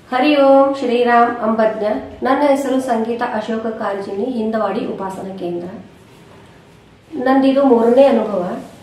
ಹರಿ ಓಂ ಶ್ರೀರಾಮ್ ಅಂಬಜ್ಞ ನನ್ನ ಹೆಸರು ಸಂಗೀತ ಅಶೋಕ ಕಾರಜಿನಿ ಹಿಂದವಾಡಿ ಉಪಾಸನಾ ಕೇಂದ್ರ ನಂದಿದು ಮೂರನೇ ಅನುಭವ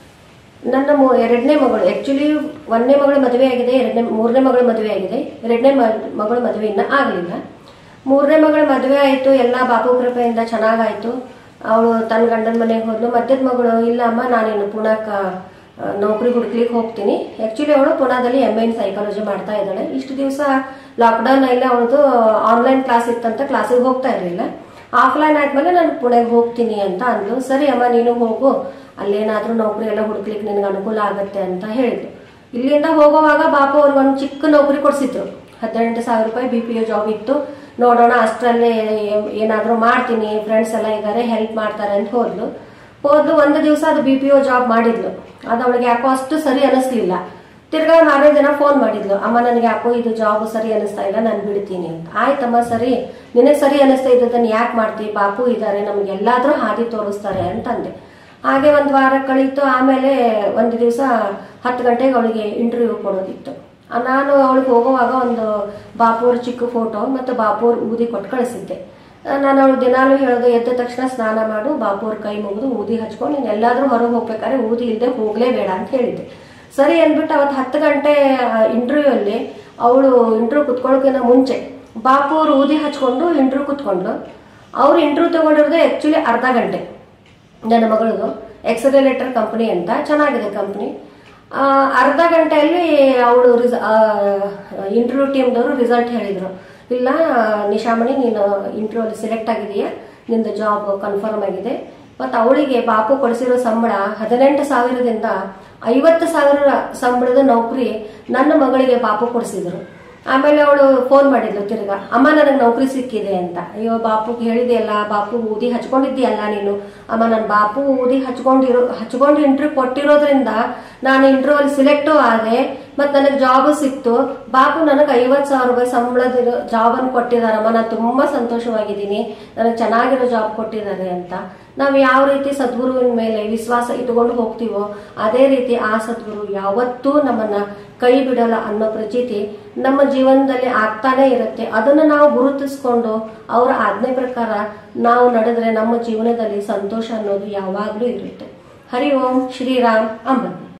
ನನ್ನ ಮೂ- ಎರಡನೇ ಮಗಳು ಆಕ್ಚುಲಿ ಒಂದನೇ ಮಗಳ ಮದುವೆ ಆಗಿದೆ ಎರಡನೇ ಮೂರನೇ ಮಗಳ ಮದುವೆ ಆಗಿದೆ ಎರಡನೇ ಮ- ಮಗಳ ಮದುವೆ ಇನ್ನ ಆಗಲಿಲ್ಲ ಮೂರನೇ ಮಗಳ ಮದುವೆ ಆಯಿತು ಎಲ್ಲ ಬಾಪು ಕೃಪೆಯಿಂದ ಚೆನ್ನಾಗಾಯ್ತು ಅವಳು ತನ್ನ ಗಂಡನ ಮನೆಗೆ ಹೋದ್ಲು ಮಧ್ಯದ ಮಗಳು ಇಲ್ಲ ಅಮ್ಮ ನಾನಿನ್ನು ಪುಣಕ್ಕ ಆ, ನೌಕರಿ ಹುಡುಕ್ಲಿಕ್ಕೆ ಹೋಗ್ತೀನಿ ಆಕ್ಚುಲಿ ಅವಳು ಪುಣಾದಲ್ಲಿ ಎಮ್ ಎನ್ ಸೈಕಾಲಜಿ ಮಾಡ್ತಾ ಇದ್ದಾಳೆ ಇಷ್ಟು ದಿವಸ ಲಾಕ್ಡೌನ್ ಅಲ್ಲಿ ಅವಳದು ಆನ್ಲೈನ್ ಕ್ಲಾಸ್ ಇತ್ತಂತ ಕ್ಲಾಸಿಗೆ ಹೋಗ್ತಾ ಇರಲಿಲ್ಲ ಆಫ್ಲೈನ್ ಆದ್ಮೇಲೆ ನಾನು ಪುಣೆಗೆ ಹೋಗ್ತೀನಿ ಅಂತ ಅಂದ್ಲು ಸರಿ ಅಮ್ಮ ನೀನು ಹೋಗು ಅಲ್ಲೇನಾದ್ರೂ ನೌಕರಿ ಎಲ್ಲ ಹುಡುಕ್ಲಿಕ್ಕೆ ನಿನಗೆ ಅನುಕೂಲ ಆಗತ್ತೆ ಅಂತ ಹೇಳಿದ್ರು ಇಲ್ಲಿಂದ ಹೋಗುವಾಗ ಬಾಪು ಅವ್ರಿಗೆ ಒಂದು ಚಿಕ್ಕ ನೌಕರಿ ಕೊಡಿಸಿದ್ರು ಹದಿನೆಂಟು ಸಾವಿರ ರೂಪಾಯಿ ಬಿ ಪಿ ಒ ಜಾಬ್ ಇತ್ತು ನೋಡೋಣ ಅಷ್ಟರಲ್ಲೇ ಏನಾದರೂ ಮಾಡ್ತೀನಿ ಫ್ರೆಂಡ್ಸ್ ಎಲ್ಲ ಇದ್ದಾರೆ ಹೆಲ್ಪ್ ಮಾಡ್ತಾರೆ ಅಂತ ಹೋದ್ಲು ಹೋದ್ಲು ಒಂದು ದಿವಸ ಅದು ಬಿ ಪಿ ಒ ಜಾಬ್ ಮಾಡಿದ್ಲು ಅದು ಅವಳಿಗೆ ಯಾಕೋ ಅಷ್ಟು ಸರಿ ಅನಿಸ್ಲಿಲ್ಲ ತಿರ್ಗಾ ಮಾರನೇ ದಿನ ಫೋನ್ ಮಾಡಿದ್ಲು ಅಮ್ಮ ನನಗೆ ಯಾಕೋ ಇದು ಜಾಬ್ ಸರಿ ಅನಿಸ್ತಾ ಇಲ್ಲ ನಾನು ಬಿಡ್ತೀನಿ ಅಂತ ಆಯ್ತಮ್ಮ ಸರಿ ನಿನಗೆ ಸರಿ ಅನಿಸ್ತಾ ಇದ್ದದನ್ನ ಯಾಕೆ ಮಾಡ್ತಿ ಬಾಪು ಇದ್ದಾರೆ ನಮ್ಗೆ ಎಲ್ಲಾದ್ರೂ ಹಾದಿ ತೋರಿಸ್ತಾರೆ ಅಂತಂದೆ ಹಾಗೆ ಒಂದು ವಾರ ಕಳೀತು ಆಮೇಲೆ ಒಂದು ದಿವಸ ಹತ್ತು ಗಂಟೆಗೆ ಅವಳಿಗೆ ಇಂಟರ್ವ್ಯೂ ಕೊಡೋದಿತ್ತು ಆ, ನಾನು ಅವಳಿಗೆ ಹೋಗುವಾಗ ಒಂದು ಬಾಪೂರ್ ಚಿಕ್ಕ ಫೋಟೋ ಮತ್ತು ಬಾಪೂರ್ ಊದಿ ಕೊಟ್ಟು ಕಳಿಸಿದ್ದೆ ಆ, ನಾನು ಅವಳು ದಿನಾಲು ಹೇಳೋದು ಎದ್ದ ತಕ್ಷಣ ಸ್ನಾನ ಮಾಡು ಬಾಪೂರ್ ಕೈ ಮುಗಿದು ಊದಿ ಹಚ್ಕೊಂಡು ನೀನು ಎಲ್ಲಾದ್ರೂ ಹೊರಗೆ ಹೋಗ್ಬೇಕಾದ್ರೆ ಊದಿ ಇಲ್ಲದೆ ಹೋಗ್ಲೇಬೇಡ ಅಂತ ಹೇಳಿದ್ದೆ ಸರಿ ಅಂದ್ಬಿಟ್ಟು ಅವತ್ತು ಹತ್ತು ಗಂಟೆ ಇಂಟರ್ವ್ಯೂ ಅಲ್ಲಿ ಅವಳು ಇಂಟರ್ವ್ಯೂ ಕುತ್ಕೊಳ್ಳೋಕಿನ್ನ ಮುಂಚೆ ಬಾಪೂರ್ ಊದಿ ಹಚ್ಕೊಂಡು ಇಂಟರ್ವ್ಯೂ ಕುತ್ಕೊಂಡು ಅವ್ರು ಇಂಟರ್ವ್ಯೂ ತಗೊಂಡಿರೋದು ಆ್ಯಕ್ಚುಲಿ ಅರ್ಧ ಗಂಟೆ ನನ್ನ ಮಗಳದು ಎಕ್ಸಲೇಟರ್ ಕಂಪನಿ ಅಂತ ಚೆನ್ನಾಗಿದೆ ಕಂಪನಿ ಅರ್ಧ ಗಂಟೆಯಲ್ಲಿ ಅವಳು ರಿಸ ಇಂಟರ್ವ್ಯೂ ಟೀಮ್ದವರು ರಿಸಲ್ಟ್ ಹೇಳಿದರು ಇಲ್ಲ ನಿಶಾಮಣಿ ನೀನು ಇಂಟರ್ವ್ಯೂ ಅಲ್ಲಿ ಸೆಲೆಕ್ಟ್ ಆಗಿದೆಯಾ ನಿಂದು ಜಾಬ್ ಕನ್ಫರ್ಮ್ ಆಗಿದೆ ಮತ್ತು ಅವಳಿಗೆ ಬಾಪು ಕೊಡಿಸಿರೋ ಸಂಬಳ ಹದಿನೆಂಟು ಸಾವಿರದಿಂದ ಐವತ್ತು ಸಾವಿರ ಸಂಬಳದ ನೌಕರಿ ನನ್ನ ಮಗಳಿಗೆ ಬಾಪು ಕೊಡಿಸಿದ್ರು ಆಮೇಲೆ ಅವಳು ಫೋನ್ ಮಾಡಿದ್ಲು ತಿರ್ಗಾ ಅಮ್ಮ ನನಗೆ ನೌಕರಿ ಸಿಕ್ಕಿದೆ ಅಂತ ಅಯ್ಯೋ ಬಾಪುಗೆ ಹೇಳಿದೆಯಲ್ಲ ಬಾಪು ಊದಿ ಹಚ್ಕೊಂಡಿದ್ದೀಯಲ್ಲ ನೀನು ಅಮ್ಮ ನಾನು ಬಾಪು ಊದಿ ಹಚ್ಕೊಂಡಿರೋ ಹಚ್ಕೊಂಡು ಇಂಟರ್ವ್ಯೂ ಕೊಟ್ಟಿರೋದ್ರಿಂದ ನಾನು ಇಂಟರ್ವ್ಯೂ ಅಲ್ಲಿ ಸಿಲೆಕ್ಟು ಆದೆ ಮತ್ತು ನನಗೆ ಜಾಬ್ ಸಿಕ್ತು ಬಾಪು ನನಗೆ ಐವತ್ತು ಸಾವಿರ ರೂಪಾಯಿ ಸಂಬಳದ ಜಾಬನ್ನು ಕೊಟ್ಟಿದ್ದಾರಮ್ಮ ನಾನು ತುಂಬ ಸಂತೋಷವಾಗಿದ್ದೀನಿ ನನಗೆ ಚೆನ್ನಾಗಿರೋ ಜಾಬ್ ಕೊಟ್ಟಿದ್ದಾರೆ ಅಂತ ನಾವು ಯಾವ ರೀತಿ ಸದ್ಗುರುವಿನ ಮೇಲೆ ವಿಶ್ವಾಸ ಇಟ್ಕೊಂಡು ಹೋಗ್ತೀವೋ ಅದೇ ರೀತಿ ಆ ಸದ್ಗುರು ಯಾವತ್ತೂ ನಮ್ಮನ್ನ ಕೈ ಬಿಡಲ್ಲ ಅನ್ನೋ ಪ್ರತೀತಿ ನಮ್ಮ ಜೀವನದಲ್ಲಿ ಆಗ್ತಾನೆ ಇರುತ್ತೆ ಅದನ್ನು ನಾವು ಗುರುತಿಸ್ಕೊಂಡು ಅವರ ಆಜ್ಞೆ ಪ್ರಕಾರ ನಾವು ನಡೆದ್ರೆ ನಮ್ಮ ಜೀವನದಲ್ಲಿ ಸಂತೋಷ ಅನ್ನೋದು ಯಾವಾಗಲೂ ಇರುತ್ತೆ ಹರಿ ಓಂ ಶ್ರೀರಾಮ್ ಅಂಬನ್